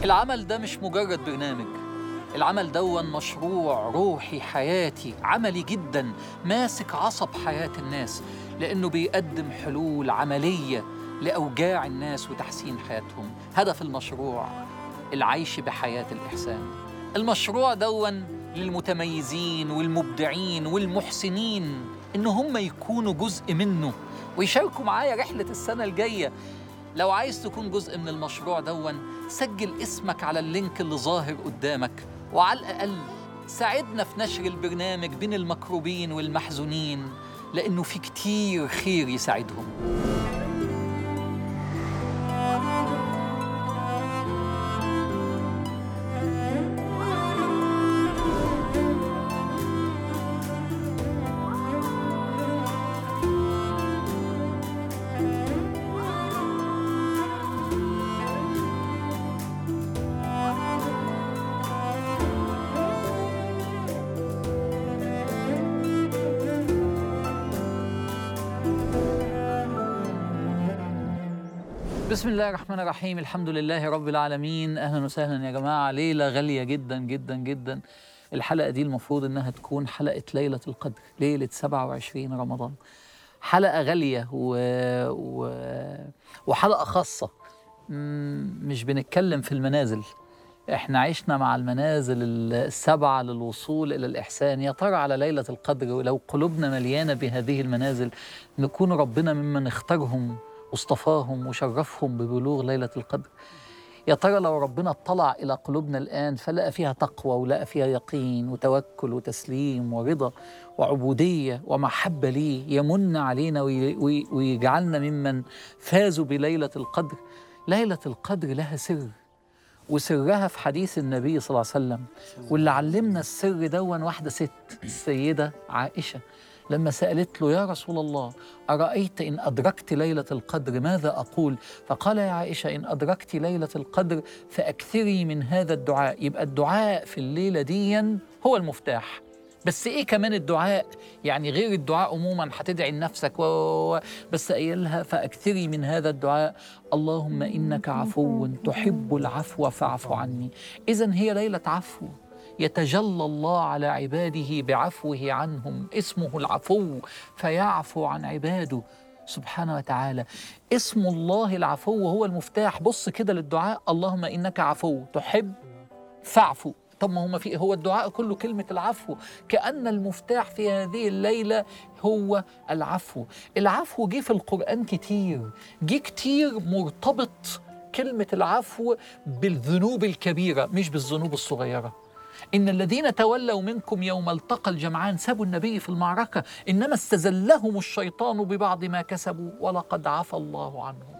العمل ده مش مجرد برنامج العمل دون مشروع روحي حياتي عملي جدا ماسك عصب حياة الناس لأنه بيقدم حلول عملية لأوجاع الناس وتحسين حياتهم هدف المشروع العيش بحياة الإحسان المشروع دون للمتميزين والمبدعين والمحسنين إن هم يكونوا جزء منه ويشاركوا معايا رحلة السنة الجاية لو عايز تكون جزء من المشروع دون سجل اسمك على اللينك اللي ظاهر قدامك وعلى الأقل ساعدنا في نشر البرنامج بين المكروبين والمحزونين لأنه في كتير خير يساعدهم بسم الله الرحمن الرحيم الحمد لله رب العالمين اهلا وسهلا يا جماعه ليله غاليه جدا جدا جدا الحلقه دي المفروض انها تكون حلقه ليله القدر ليله 27 رمضان حلقه غاليه و... و... وحلقه خاصه مم، مش بنتكلم في المنازل احنا عشنا مع المنازل السبعه للوصول الى الاحسان يا ترى على ليله القدر ولو قلوبنا مليانه بهذه المنازل نكون ربنا ممن اختارهم واصطفاهم وشرفهم ببلوغ ليلة القدر يا ترى لو ربنا اطلع إلى قلوبنا الآن فلقى فيها تقوى ولقى فيها يقين وتوكل وتسليم ورضا وعبودية ومحبة ليه يمن علينا وي- وي- ويجعلنا ممن فازوا بليلة القدر ليلة القدر لها سر وسرها في حديث النبي صلى الله عليه وسلم واللي علمنا السر دون واحدة ست السيدة عائشة لما سألت له يا رسول الله أرأيت إن أدركت ليلة القدر ماذا أقول؟ فقال يا عائشة إن أدركت ليلة القدر فأكثري من هذا الدعاء يبقى الدعاء في الليلة ديا هو المفتاح بس ايه كمان الدعاء يعني غير الدعاء عموما هتدعي لنفسك و... و- و- بس قايلها فاكثري من هذا الدعاء اللهم انك عفو تحب العفو فاعف عني اذا هي ليله عفو يتجلى الله على عباده بعفوه عنهم اسمه العفو فيعفو عن عباده سبحانه وتعالى اسم الله العفو هو المفتاح بص كده للدعاء اللهم انك عفو تحب فاعفو طب ما هو في هو الدعاء كله كلمة العفو كأن المفتاح في هذه الليلة هو العفو العفو جه في القرآن كتير جه كتير مرتبط كلمة العفو بالذنوب الكبيرة مش بالذنوب الصغيرة إن الذين تولوا منكم يوم التقى الجمعان سابوا النبي في المعركة إنما استزلهم الشيطان ببعض ما كسبوا ولقد عفى الله عنهم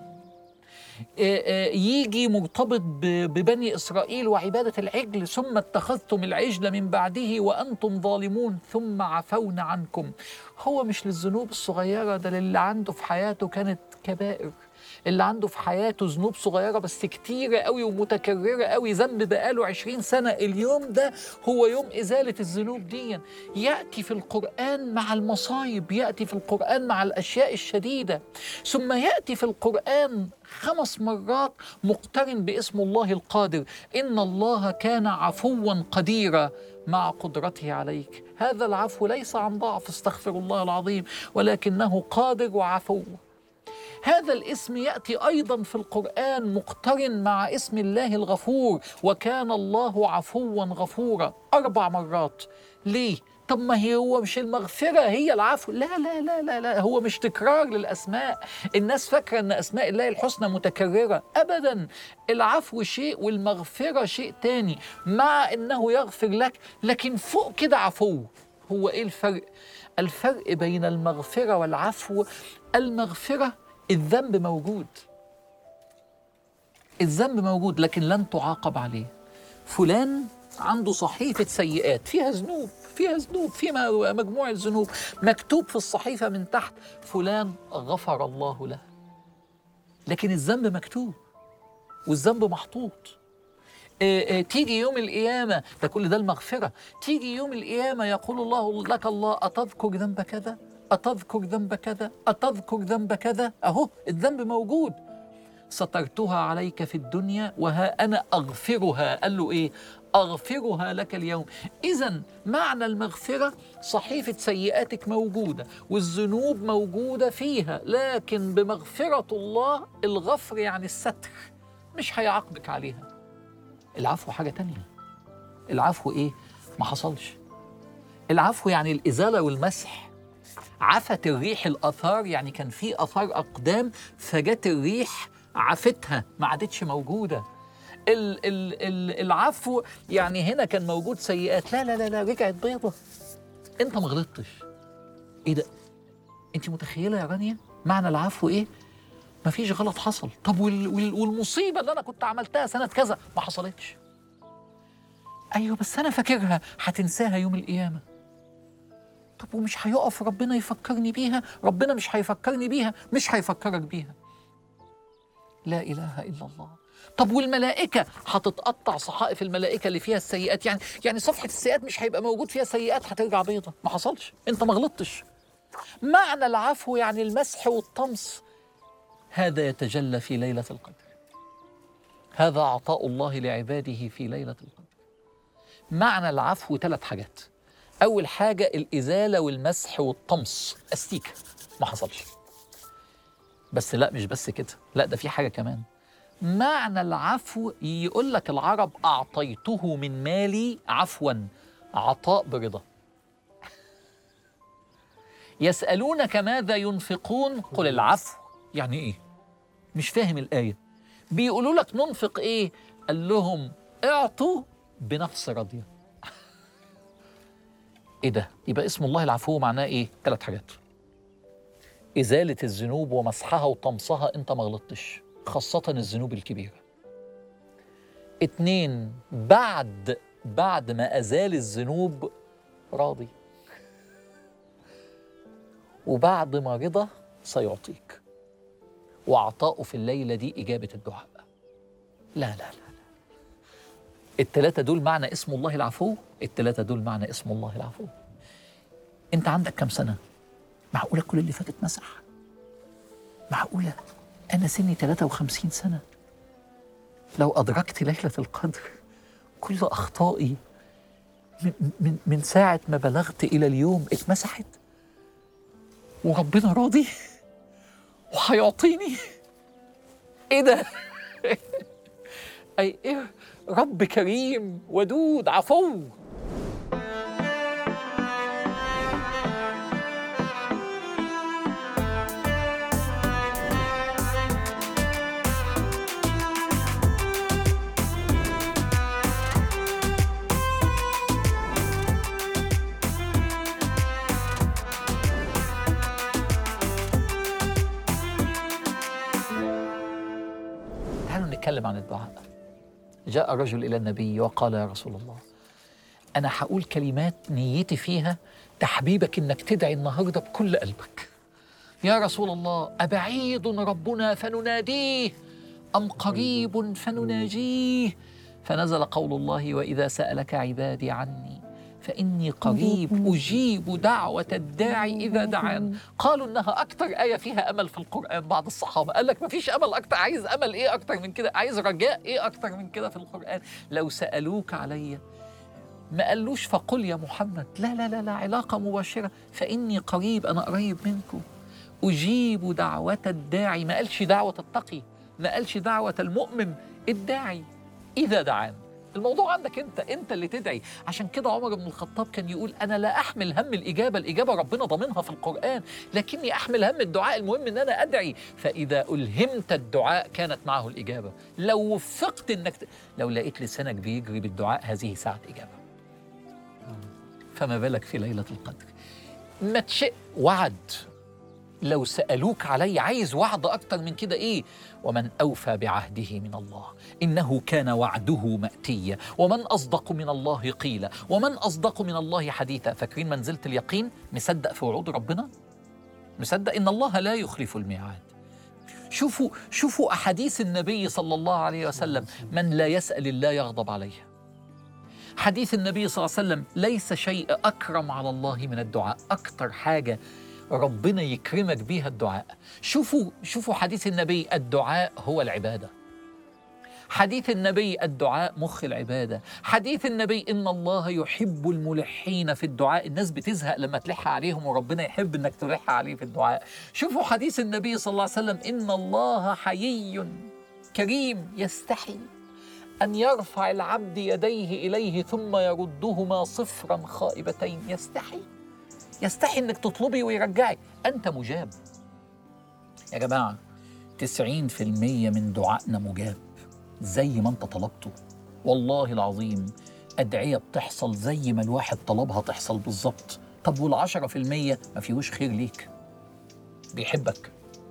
آه، آه، يجي مرتبط ب- ببني إسرائيل وعبادة العجل ثم اتخذتم العجل من بعده وأنتم ظالمون ثم عفونا عنكم هو مش للذنوب الصغيرة ده للي عنده في حياته كانت كبائر اللي عنده في حياته ذنوب صغيرة بس كتيرة قوي ومتكررة قوي ذنب بقاله عشرين سنة اليوم ده هو يوم إزالة الذنوب دي يأتي في القرآن مع المصايب يأتي في القرآن مع الأشياء الشديدة ثم يأتي في القرآن خمس مرات مقترن باسم الله القادر إن الله كان عفوا قديرا مع قدرته عليك هذا العفو ليس عن ضعف استغفر الله العظيم ولكنه قادر وعفو هذا الاسم ياتي ايضا في القران مقترن مع اسم الله الغفور وكان الله عفوا غفورا اربع مرات ليه طب ما هي هو مش المغفرة هي العفو لا لا لا لا لا هو مش تكرار للأسماء الناس فاكرة أن أسماء الله الحسنى متكررة أبدا العفو شيء والمغفرة شيء تاني مع أنه يغفر لك لكن فوق كده عفو هو إيه الفرق؟ الفرق بين المغفرة والعفو المغفرة الذنب موجود الذنب موجود لكن لن تعاقب عليه فلان عنده صحيفة سيئات فيها ذنوب فيها ذنوب فيها مجموعة ذنوب مكتوب في الصحيفة من تحت فلان غفر الله له لكن الذنب مكتوب والذنب محطوط آه، آه، تيجي يوم القيامة ده كل ده المغفرة تيجي يوم القيامة يقول الله لك الله أتذكر ذنب كذا أتذكر ذنب كذا أتذكر ذنب كذا أهو الذنب موجود سترتها عليك في الدنيا وها أنا أغفرها قال له إيه أغفرها لك اليوم إذا معنى المغفرة صحيفة سيئاتك موجودة والذنوب موجودة فيها لكن بمغفرة الله الغفر يعني الستر مش هيعاقبك عليها العفو حاجة تانية العفو إيه؟ ما حصلش العفو يعني الإزالة والمسح عفت الريح الآثار يعني كان في آثار أقدام فجت الريح عفتها ما عادتش موجودة ال ال ال العفو يعني هنا كان موجود سيئات لا لا لا لا رجعت بيضة انت ما غلطتش ايه ده انت متخيلة يا رانيا معنى العفو ايه مفيش غلط حصل طب وال وال والمصيبة اللي انا كنت عملتها سنة كذا ما حصلتش ايوه بس انا فاكرها هتنساها يوم القيامة طب ومش هيقف ربنا يفكرني بيها ربنا مش هيفكرني بيها مش هيفكرك بيها لا اله الا الله طب والملائكه هتتقطع صحائف الملائكه اللي فيها السيئات يعني يعني صفحه السيئات مش هيبقى موجود فيها سيئات هترجع بيضه ما حصلش انت ما غلطتش معنى العفو يعني المسح والطمس هذا يتجلى في ليله القدر هذا عطاء الله لعباده في ليله القدر معنى العفو ثلاث حاجات اول حاجه الازاله والمسح والطمس استيكه ما حصلش بس لا مش بس كده لا ده في حاجه كمان معنى العفو يقول لك العرب اعطيته من مالي عفوا عطاء برضا يسالونك ماذا ينفقون قل العفو يعني ايه مش فاهم الايه بيقولوا لك ننفق ايه قال لهم اعطوا بنفس راضيه ايه ده يبقى اسم الله العفو معناه ايه ثلاث حاجات ازاله الذنوب ومسحها وطمسها انت ما غلطتش خاصه الذنوب الكبيره اتنين بعد بعد ما ازال الذنوب راضي وبعد ما رضى سيعطيك وعطاؤه في الليله دي اجابه الدعاء لا لا لا التلاتة دول معنى اسم الله العفو التلاتة دول معنى اسم الله العفو انت عندك كم سنة معقولة كل اللي فاتت مسح معقولة أنا سني 53 سنة لو أدركت ليلة القدر كل أخطائي من, من, من ساعة ما بلغت إلى اليوم اتمسحت وربنا راضي وهيعطيني ايه ده اي ايه رب كريم ودود عفو تعالوا نتكلم عن الدعاء جاء رجل إلى النبي وقال يا رسول الله أنا هقول كلمات نيتي فيها تحبيبك إنك تدعي النهاردة بكل قلبك يا رسول الله أبعيد ربنا فنناديه أم قريب فنناجيه فنزل قول الله وإذا سألك عبادي عني فإني قريب أجيب دعوة الداعي إذا دعان قالوا إنها أكتر آية فيها أمل في القرآن بعض الصحابة قال لك مفيش أمل أكتر عايز أمل إيه أكتر من كده عايز رجاء إيه أكتر من كده في القرآن لو سألوك علي ما قالوش فقل يا محمد لا لا لا لا علاقة مباشرة فإني قريب أنا قريب منكم أجيب دعوة الداعي ما قالش دعوة التقي ما قالش دعوة المؤمن الداعي إذا دعان الموضوع عندك انت انت اللي تدعي عشان كده عمر بن الخطاب كان يقول انا لا احمل هم الاجابه الاجابه ربنا ضامنها في القران لكني احمل هم الدعاء المهم ان انا ادعي فاذا الهمت الدعاء كانت معه الاجابه لو وفقت انك ت... لو لقيت لسانك بيجري بالدعاء هذه ساعه اجابه فما بالك في ليله القدر ما تشئ وعد لو سألوك علي عايز وعد أكتر من كده إيه ومن أوفى بعهده من الله إنه كان وعده مأتيا ومن أصدق من الله قيلا ومن أصدق من الله حديثا فاكرين منزلة اليقين مصدق في وعود ربنا مصدق إن الله لا يخلف الميعاد شوفوا شوفوا أحاديث النبي صلى الله عليه وسلم من لا يسأل الله يغضب عليه حديث النبي صلى الله عليه وسلم ليس شيء أكرم على الله من الدعاء أكتر حاجة ربنا يكرمك بيها الدعاء شوفوا شوفوا حديث النبي الدعاء هو العباده حديث النبي الدعاء مخ العبادة حديث النبي إن الله يحب الملحين في الدعاء الناس بتزهق لما تلح عليهم وربنا يحب إنك تلح عليه في الدعاء شوفوا حديث النبي صلى الله عليه وسلم إن الله حيي كريم يستحي أن يرفع العبد يديه إليه ثم يردهما صفرا خائبتين يستحي يستحي إنك تطلبي ويرجعك أنت مجاب يا جماعة 90% من دعائنا مجاب زي ما انت طلبته والله العظيم أدعية بتحصل زي ما الواحد طلبها تحصل بالظبط طب والعشرة في المية ما فيهوش خير ليك بيحبك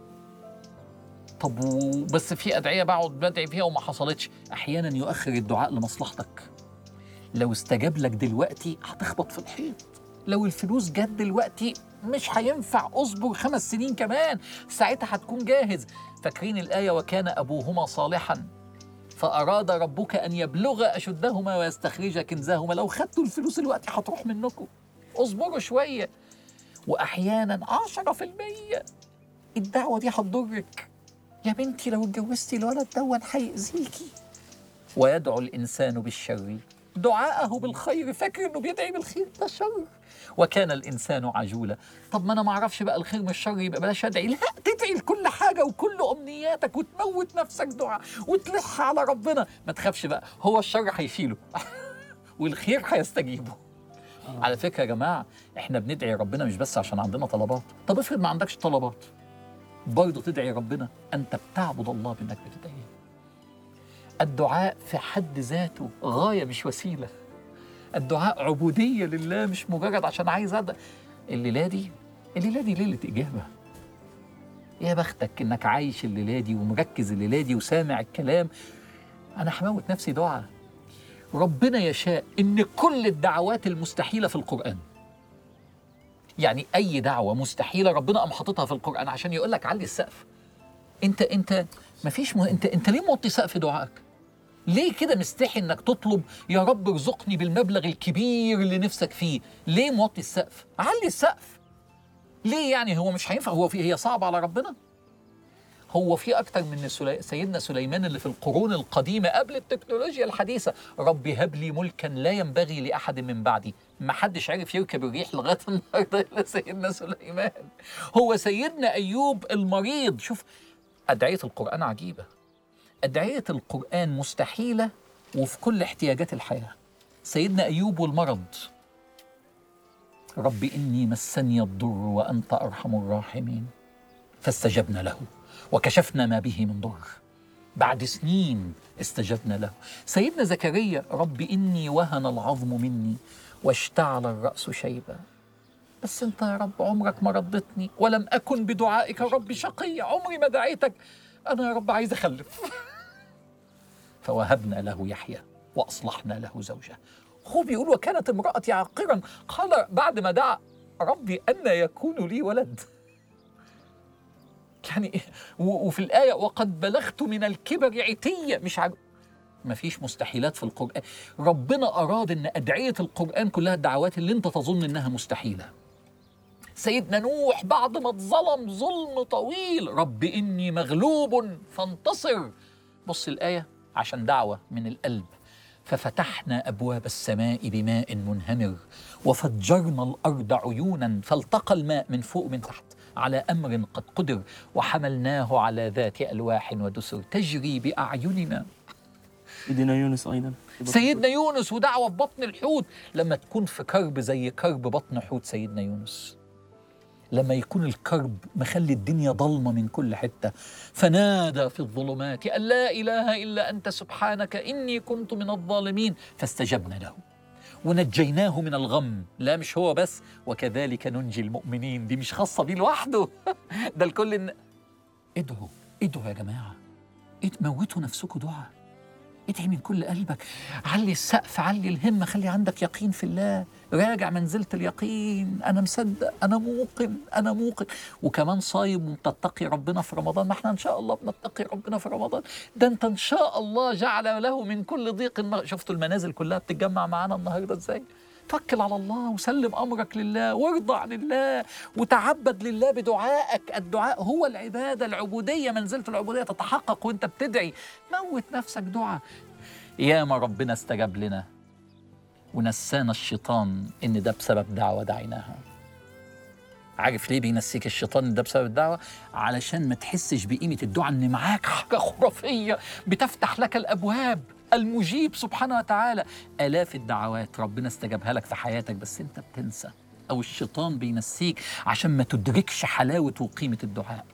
طب و- بس في أدعية بقعد بدعي فيها وما حصلتش أحيانا يؤخر الدعاء لمصلحتك لو استجاب لك دلوقتي هتخبط في الحيط لو الفلوس جت دلوقتي مش هينفع اصبر خمس سنين كمان ساعتها هتكون جاهز فاكرين الآية وكان أبوهما صالحا فأراد ربك أن يبلغ أشدهما ويستخرج كنزهما لو خدتوا الفلوس الوقت هتروح منكم اصبروا شوية وأحيانا عشرة في المية الدعوة دي هتضرك يا بنتي لو اتجوزتي الولد دون هيأذيكي ويدعو الإنسان بالشر دعاءه بالخير فاكر إنه بيدعي بالخير ده شر وكان الإنسان عجولا طب ما أنا ما أعرفش بقى الخير من الشر يبقى بلاش أدعي لا تدعي لكل حاجة وكل أمنياتك وتموت نفسك دعاء وتلح على ربنا ما تخافش بقى هو الشر هيشيله والخير هيستجيبه على فكرة يا جماعة احنا بندعي ربنا مش بس عشان عندنا طلبات طب افرض ما عندكش طلبات برضه تدعي ربنا أنت بتعبد الله بأنك بتدعيه الدعاء في حد ذاته غاية مش وسيلة الدعاء عبودية لله مش مجرد عشان عايز أدعي الليلة دي الليلة دي ليلة إجابة يا بختك إنك عايش الليلة دي ومركز الليلة دي وسامع الكلام أنا هموت نفسي دعاء ربنا يشاء إن كل الدعوات المستحيلة في القرآن يعني أي دعوة مستحيلة ربنا قام حاططها في القرآن عشان يقول لك علي السقف انت انت مفيش م... انت انت ليه موطي سقف دعائك؟ ليه كده مستحي انك تطلب يا رب ارزقني بالمبلغ الكبير اللي نفسك فيه؟ ليه موطي السقف؟ علي السقف. ليه يعني هو مش هينفع هو في هي صعبه على ربنا؟ هو في اكتر من سلي... سيدنا سليمان اللي في القرون القديمه قبل التكنولوجيا الحديثه رب هب لي ملكا لا ينبغي لاحد من بعدي ما حدش عارف يركب الريح لغايه النهارده الا سيدنا سليمان هو سيدنا ايوب المريض شوف أدعية القرآن عجيبة أدعية القرآن مستحيلة وفي كل احتياجات الحياة سيدنا أيوب والمرض رب إني مسني الضر وأنت أرحم الراحمين فاستجبنا له وكشفنا ما به من ضر بعد سنين استجبنا له سيدنا زكريا رب إني وهن العظم مني واشتعل الرأس شيبا بس انت يا رب عمرك ما رضتني ولم اكن بدعائك يا رب شقي عمري ما دعيتك انا يا رب عايز اخلف فوهبنا له يحيى واصلحنا له زوجه هو بيقول وكانت امرأتي عاقرا قال بعد ما دعا ربي أن يكون لي ولد يعني و- وفي الآية وقد بلغت من الكبر عتية مش عارف ما فيش مستحيلات في القرآن ربنا أراد أن أدعية القرآن كلها الدعوات اللي أنت تظن أنها مستحيلة سيدنا نوح بعد ما اتظلم ظلم طويل رب إني مغلوب فانتصر بص الآية عشان دعوة من القلب ففتحنا أبواب السماء بماء منهمر وفجرنا الأرض عيونا فالتقى الماء من فوق من تحت على أمر قد قدر وحملناه على ذات ألواح ودسر تجري بأعيننا سيدنا يونس ايضا في بطن سيدنا يونس ودعوة في بطن الحوت لما تكون في كرب زي كرب بطن حوت سيدنا يونس لما يكون الكرب مخلي الدنيا ضلمة من كل حتة فنادى في الظلمات أن لا إله إلا أنت سبحانك إني كنت من الظالمين فاستجبنا له ونجيناه من الغم لا مش هو بس وكذلك ننجي المؤمنين دي مش خاصة بيه لوحده ده الكل إن... ادعوا ادعوا يا جماعة اد- موتوا نفسكم دعاء ادعي من كل قلبك علي السقف علي الهمة خلي عندك يقين في الله راجع منزلة اليقين أنا مصدق أنا موقن أنا موقن وكمان صايم وبتتقي ربنا في رمضان ما احنا إن شاء الله بنتقي ربنا في رمضان ده أنت إن شاء الله جعل له من كل ضيق مغ- شفتوا المنازل كلها بتتجمع معانا النهاردة إزاي توكل على الله وسلم امرك لله وارضى عن الله وتعبد لله بدعائك الدعاء هو العباده العبوديه منزله العبوديه تتحقق وانت بتدعي موت نفسك دعاء يا ما ربنا استجاب لنا ونسانا الشيطان ان ده بسبب دعوه دعيناها عارف ليه بينسيك الشيطان إن ده بسبب الدعوه علشان ما تحسش بقيمه الدعاء ان معاك حاجه خرافيه بتفتح لك الابواب المجيب سبحانه وتعالى الاف الدعوات ربنا استجابها لك في حياتك بس انت بتنسى او الشيطان بينسيك عشان ما تدركش حلاوه وقيمه الدعاء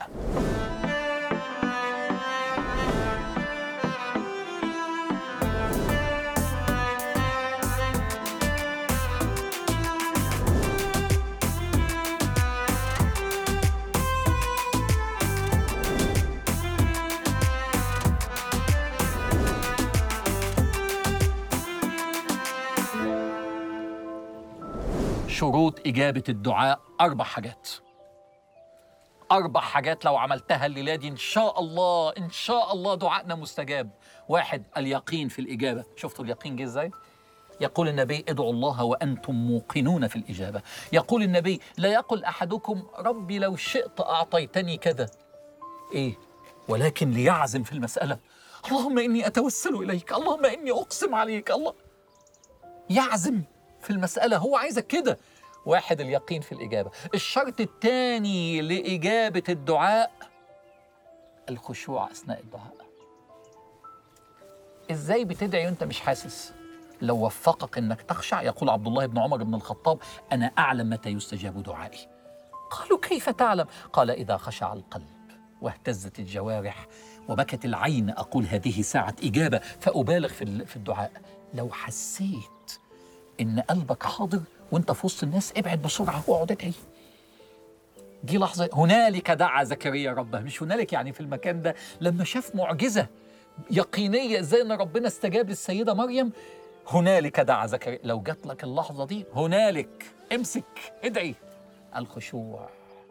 شروط إجابة الدعاء أربع حاجات أربع حاجات لو عملتها الليلة دي إن شاء الله إن شاء الله دعائنا مستجاب واحد اليقين في الإجابة شفتوا اليقين جه إزاي؟ يقول النبي ادعوا الله وأنتم موقنون في الإجابة يقول النبي لا يقل أحدكم ربي لو شئت أعطيتني كذا إيه؟ ولكن ليعزم في المسألة اللهم إني أتوسل إليك اللهم إني أقسم عليك الله يعزم في المسألة هو عايزك كده واحد اليقين في الإجابة الشرط الثاني لإجابة الدعاء الخشوع أثناء الدعاء إزاي بتدعي وأنت مش حاسس لو وفقك أنك تخشع يقول عبد الله بن عمر بن الخطاب أنا أعلم متى يستجاب دعائي قالوا كيف تعلم قال إذا خشع القلب واهتزت الجوارح وبكت العين أقول هذه ساعة إجابة فأبالغ في في الدعاء لو حسيت ان قلبك حاضر وانت في وسط الناس ابعد بسرعه واقعد ادعي دي لحظه هنالك دعا زكريا ربه مش هنالك يعني في المكان ده لما شاف معجزه يقينيه ازاي ان ربنا استجاب للسيده مريم هنالك دعا زكريا لو جات لك اللحظه دي هنالك امسك ادعي الخشوع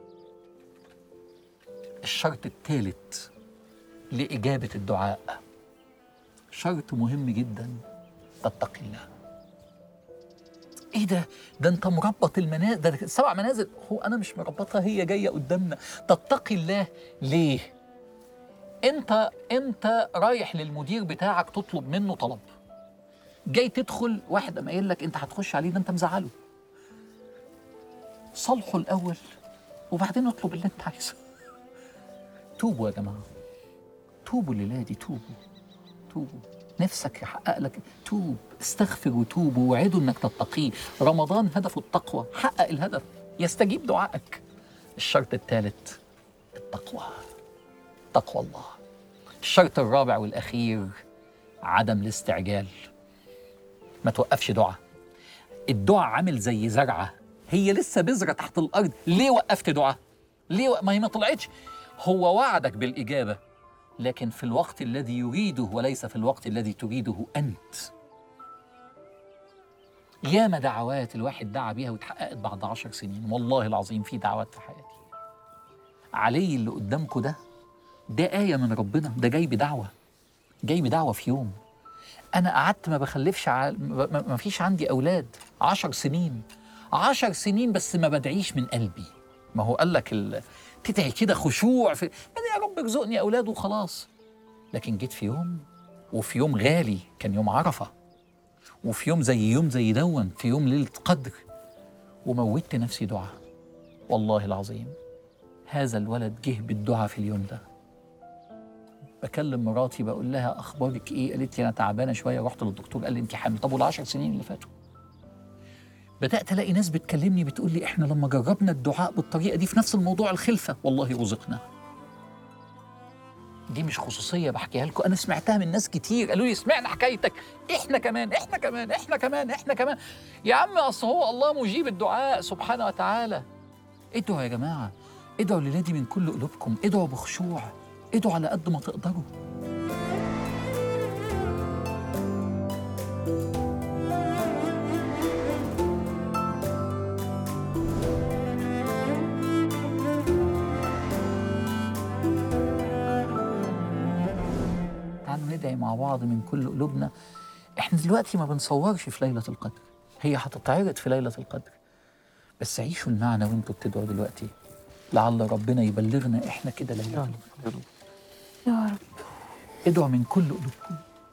الشرط الثالث لاجابه الدعاء شرط مهم جدا تتقي الله ايه ده ده انت مربط المنازل ده سبع منازل هو انا مش مربطها هي جايه قدامنا تتقي الله ليه انت انت رايح للمدير بتاعك تطلب منه طلب جاي تدخل واحد قام قايل لك انت هتخش عليه ده انت مزعله صالحه الاول وبعدين اطلب اللي انت عايزه توبوا يا جماعه توبوا الليله دي توبوا توبوا نفسك يحقق لك توب استغفر وتوب ووعدوا انك تتقيه رمضان هدفه التقوى حقق الهدف يستجيب دعائك الشرط الثالث التقوى تقوى الله الشرط الرابع والاخير عدم الاستعجال ما توقفش دعاء الدعاء عامل زي زرعه هي لسه بذره تحت الارض ليه وقفت دعاء ليه و... ما هي ما طلعتش هو وعدك بالاجابه لكن في الوقت الذي يريده وليس في الوقت الذي تريده انت ياما دعوات الواحد دعا بيها واتحققت بعد عشر سنين والله العظيم في دعوات في حياتي علي اللي قدامكم ده ده آية من ربنا ده جاي بدعوة جاي بدعوة في يوم أنا قعدت ما بخلفش ع... ما ما فيش عندي أولاد عشر سنين عشر سنين بس ما بدعيش من قلبي ما هو قال لك ال... تدعي كده خشوع في يعني يا رب ارزقني أولاد وخلاص لكن جيت في يوم وفي يوم غالي كان يوم عرفة وفي يوم زي يوم زي دون في يوم ليلة قدر وموتت نفسي دعاء والله العظيم هذا الولد جه بالدعاء في اليوم ده بكلم مراتي بقول لها اخبارك ايه قالت لي انا تعبانه شويه رحت للدكتور قال لي انت حامل طب والعشر سنين اللي فاتوا بدات الاقي ناس بتكلمني بتقول لي احنا لما جربنا الدعاء بالطريقه دي في نفس الموضوع الخلفه والله رزقنا دي مش خصوصيه بحكيها لكم انا سمعتها من ناس كتير قالوا لي سمعنا حكايتك احنا كمان احنا كمان احنا كمان احنا كمان يا عم اصل هو الله مجيب الدعاء سبحانه وتعالى ادعوا يا جماعه ادعوا لنادي من كل قلوبكم ادعوا بخشوع ادعوا على قد ما تقدروا تعالوا ندعي مع بعض من كل قلوبنا احنا دلوقتي ما بنصورش في ليلة القدر هي هتتعرض في ليلة القدر بس عيشوا المعنى وانتوا بتدعوا دلوقتي لعل ربنا يبلغنا احنا كده ليلة القدر يا رب ادعوا من كل قلوبكم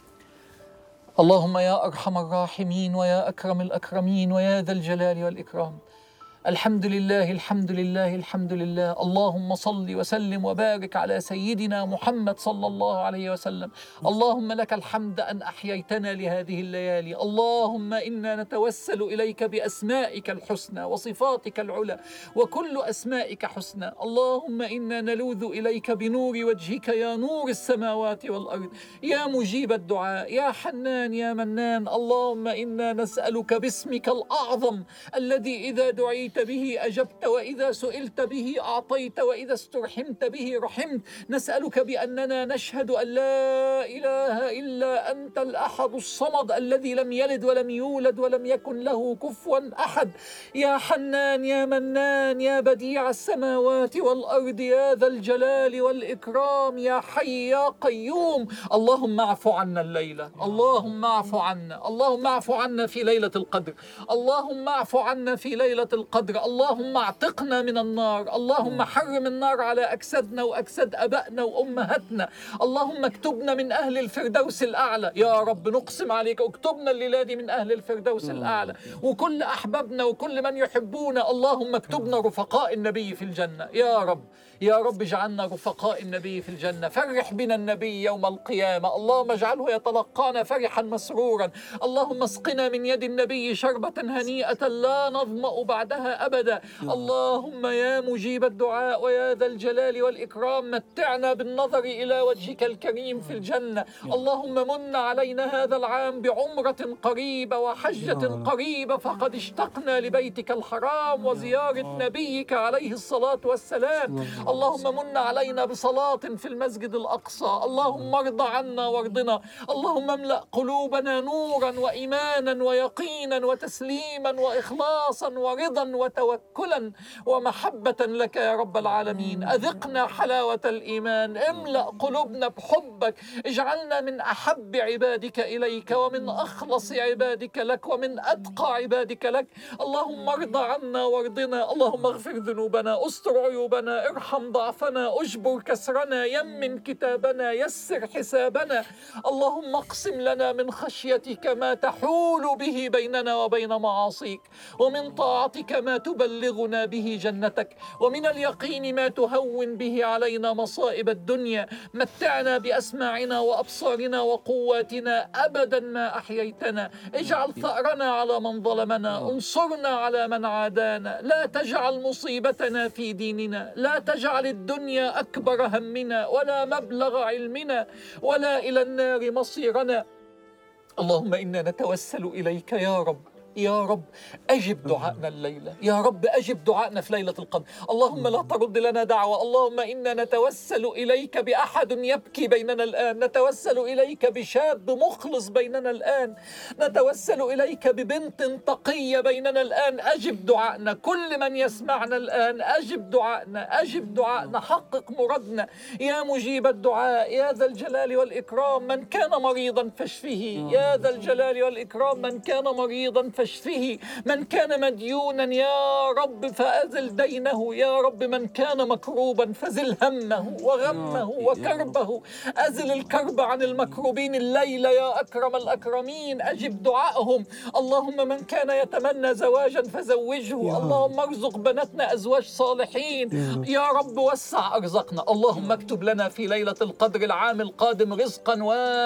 اللهم يا ارحم الراحمين ويا اكرم الاكرمين ويا ذا الجلال والاكرام الحمد لله الحمد لله الحمد لله اللهم صل وسلم وبارك على سيدنا محمد صلى الله عليه وسلم اللهم لك الحمد ان احييتنا لهذه الليالي اللهم انا نتوسل اليك باسمائك الحسنى وصفاتك العلى وكل اسمائك حسنى اللهم انا نلوذ اليك بنور وجهك يا نور السماوات والارض يا مجيب الدعاء يا حنان يا منان اللهم انا نسالك باسمك الاعظم الذي اذا دعيت به اجبت واذا سئلت به اعطيت واذا استرحمت به رحمت نسالك باننا نشهد ان لا اله الا انت الاحد الصمد الذي لم يلد ولم يولد ولم يكن له كفوا احد يا حنان يا منان يا بديع السماوات والارض يا ذا الجلال والاكرام يا حي يا قيوم اللهم اعف عنا الليله اللهم اعف عنا اللهم اعف عنا في ليله القدر اللهم اعف عنا في ليله القدر اللهم اعتقنا من النار اللهم حرم النار على اجسادنا واجساد ابائنا وامهاتنا اللهم اكتبنا من اهل الفردوس الاعلى يا رب نقسم عليك اكتبنا الليله دي من اهل الفردوس الاعلى وكل احبابنا وكل من يحبونا اللهم اكتبنا رفقاء النبي في الجنه يا رب يا رب اجعلنا رفقاء النبي في الجنة فرح بنا النبي يوم القيامة اللهم اجعله يتلقانا فرحا مسرورا اللهم اسقنا من يد النبي شربة هنيئة لا نظمأ بعدها أبدا اللهم يا مجيب الدعاء ويا ذا الجلال والإكرام متعنا بالنظر إلى وجهك الكريم في الجنة اللهم من علينا هذا العام بعمرة قريبة وحجة قريبة فقد اشتقنا لبيتك الحرام وزيارة نبيك عليه الصلاة والسلام اللهم من علينا بصلاة في المسجد الأقصى اللهم ارض عنا وارضنا اللهم املأ قلوبنا نورا وإيمانا ويقينا وتسليما وإخلاصا ورضا وتوكلا ومحبة لك يا رب العالمين أذقنا حلاوة الإيمان املأ قلوبنا بحبك اجعلنا من أحب عبادك إليك ومن أخلص عبادك لك ومن أتقى عبادك لك اللهم ارض عنا وارضنا اللهم اغفر ذنوبنا استر عيوبنا ارحم ضعفنا اجبر كسرنا يمن كتابنا يسر حسابنا اللهم اقسم لنا من خشيتك ما تحول به بيننا وبين معاصيك ومن طاعتك ما تبلغنا به جنتك ومن اليقين ما تهون به علينا مصائب الدنيا متعنا باسماعنا وابصارنا وقواتنا ابدا ما احييتنا اجعل ثارنا على من ظلمنا انصرنا على من عادانا لا تجعل مصيبتنا في ديننا لا تجعل الدنيا اكبر همنا ولا مبلغ علمنا ولا الى النار مصيرنا اللهم انا نتوسل اليك يا رب يا رب أجب دعائنا الليلة يا رب أجب دعائنا في ليلة القدر اللهم لا ترد لنا دعوة اللهم إنا نتوسل إليك بأحد يبكي بيننا الآن نتوسل إليك بشاب مخلص بيننا الآن نتوسل إليك ببنت تقية بيننا الآن أجب دعائنا كل من يسمعنا الآن أجب دعائنا أجب دعائنا حقق مرادنا يا مجيب الدعاء يا ذا الجلال والإكرام من كان مريضا فاشفه يا ذا الجلال والإكرام من كان مريضا فاشفه من كان مديونا يا رب فأزل دينه يا رب من كان مكروبا فزل همه وغمه وكربه أزل الكرب عن المكروبين الليلة يا أكرم الأكرمين أجب دعائهم اللهم من كان يتمنى زواجا فزوجه اللهم ارزق بناتنا أزواج صالحين يا رب وسع أرزقنا اللهم اكتب لنا في ليلة القدر العام القادم رزقا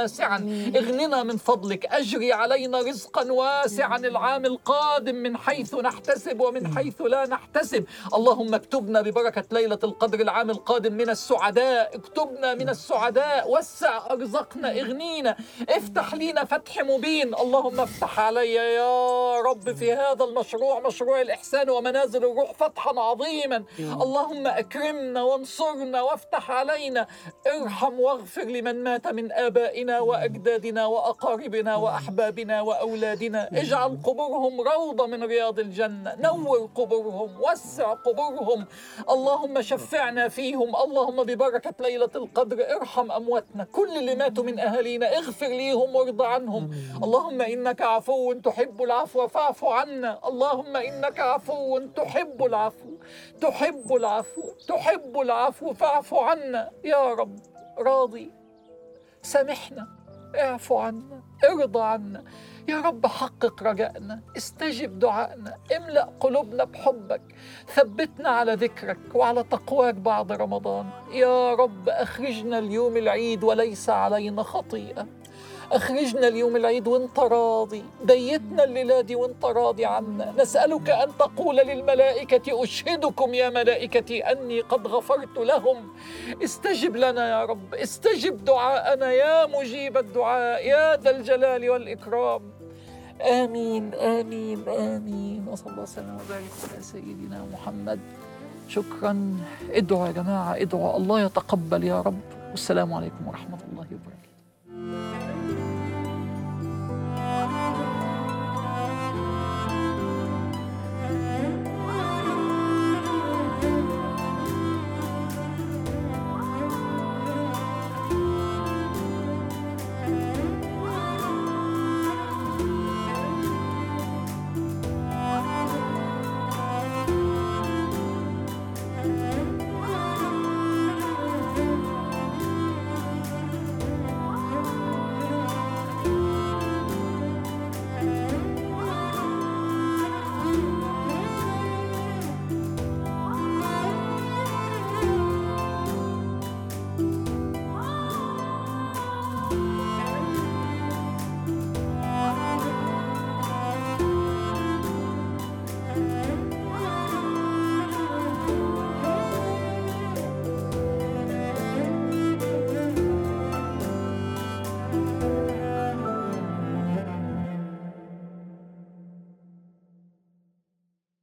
واسعا اغننا من فضلك أجري علينا رزقا واسعا العام القادم من حيث نحتسب ومن حيث لا نحتسب اللهم اكتبنا ببركة ليلة القدر العام القادم من السعداء اكتبنا من السعداء وسع أرزقنا اغنينا افتح لينا فتح مبين اللهم افتح علي يا رب في هذا المشروع مشروع الإحسان ومنازل الروح فتحا عظيما اللهم أكرمنا وانصرنا وافتح علينا ارحم واغفر لمن مات من آبائنا وأجدادنا وأقاربنا وأحبابنا وأولادنا اجعل قبور قبورهم روضة من رياض الجنة نور قبورهم وسع قبورهم اللهم شفعنا فيهم اللهم ببركة ليلة القدر ارحم أمواتنا كل اللي ماتوا من أهالينا اغفر ليهم وارض عنهم اللهم إنك عفو تحب العفو فاعف عنا اللهم إنك عفو تحب العفو تحب العفو تحب العفو فاعف عنا يا رب راضي سامحنا اعفو عنا ارضى عنا يا رب حقق رجائنا استجب دعائنا املأ قلوبنا بحبك ثبتنا على ذكرك وعلى تقواك بعد رمضان يا رب أخرجنا اليوم العيد وليس علينا خطيئة أخرجنا اليوم العيد وانت راضي بيتنا الليلة دي وانت راضي عنا نسألك أن تقول للملائكة أشهدكم يا ملائكتي أني قد غفرت لهم استجب لنا يا رب استجب دعاءنا يا مجيب الدعاء يا ذا الجلال والإكرام آمين آمين آمين وصلى الله وسلم وبارك على سيدنا محمد شكرا ادعوا يا جماعة ادعوا الله يتقبل يا رب والسلام عليكم ورحمة الله وبركاته